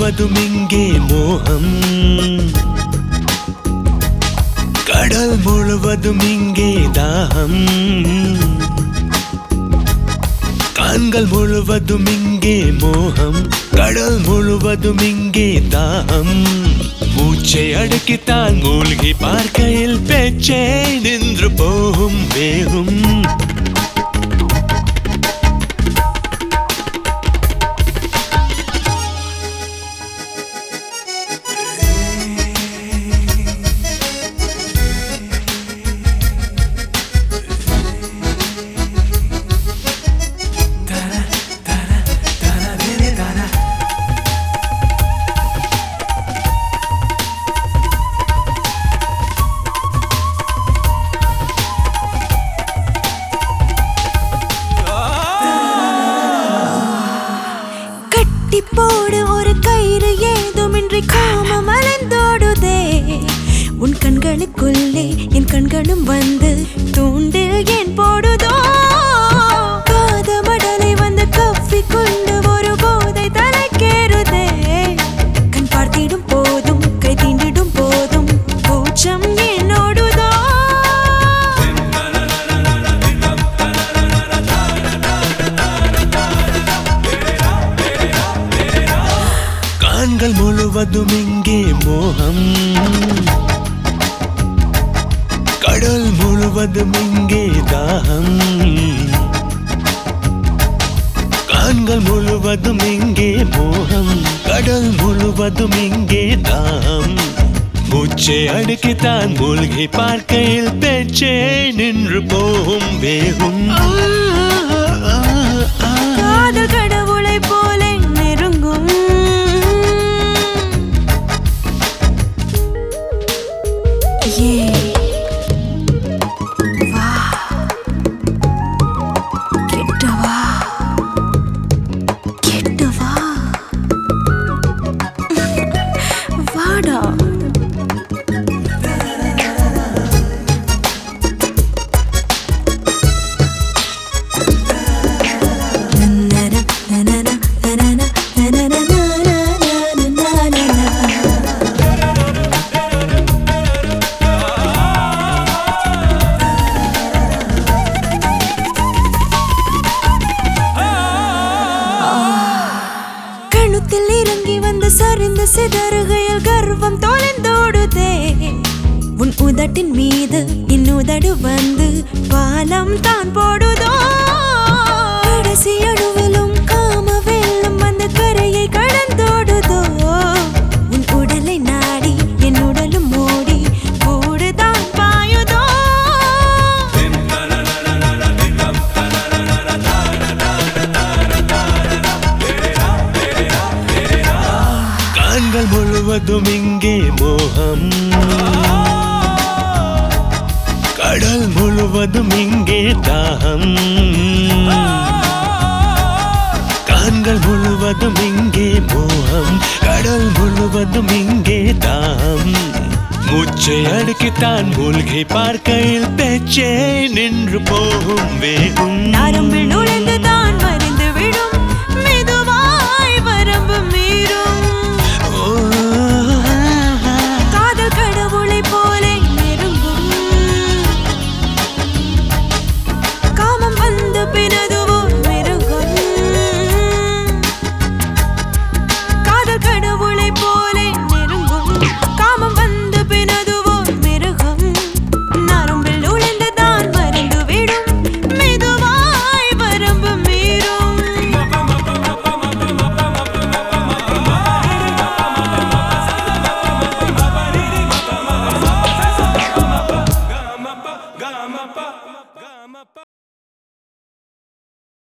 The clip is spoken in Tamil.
முழுவதும் இங்கே மோகம் கடல் முழுவதும் இங்கே தாகம் கண்கள் முழுவதும் இங்கே மோகம் கடல் முழுவதும் இங்கே தாகம் மூச்சை அடக்கித்தான் மூழ்கி பார்க்கையில் பேச்சே நின்று போகும் வேகும் கட்டி போடு ஒரு கயிறு ஏதுமின்றி காமம் அலைந்தோடுதே உன் கண்களுக்குள்ளே என் கண்களும் வந்து தூண்டில் ஏன் போடுதோ காதமடலை வந்து கவ்வி கொண்டு ஒரு போதை தலைக்கேறுதே கண் பார்த்திடும் போதும் கை தீண்டிடும் போதும் கூச்சம் என்னோடுதோ காண்கள் முழுவதும் இங்கே மோகம் கடல் முழுவதும் இங்கே தாகம் காண்கள் முழுவதும் இங்கே மோகம் கடல் முழுவதும் இங்கே தாகம் மூச்சை அடக்கித்தான் மூழ்கி பார்க்கையில் பேச்சே நின்று போகும் வேகும் காதல் கடவுளை போல நெருங்கும் ஏ வா கிட்ட வா கிட்ட வா வாடா கழுத்தில் இறங்கி வந்து சரிந்து சிதறுகையில் கர்வம் தொலைந்தோடுதே உன் உதட்டின் மீது என் உதடு வந்து பாலம் தான் போடுதோ கடைசி அணுவிலும் காம வெள்ளம் வந்து கரையை கடந்தோடுதோ உன் உடலை நாடி என் உடலும் மூடி கூடுதான் பாயுதோ காண்கள் முழுவதும் இங்கே மோகம் கடல் முழுவதும் இங்கே தாகம் காண்கள் முழுவதும் இங்கே மோகம் கடல் முழுவதும் இங்கே தாகம் மூச்சை அடக்கித்தான் மூழ்கி பார்க்கையில் பேச்சே நின்று போகும் வேகும் நரம்பில் நுழைந்து தான்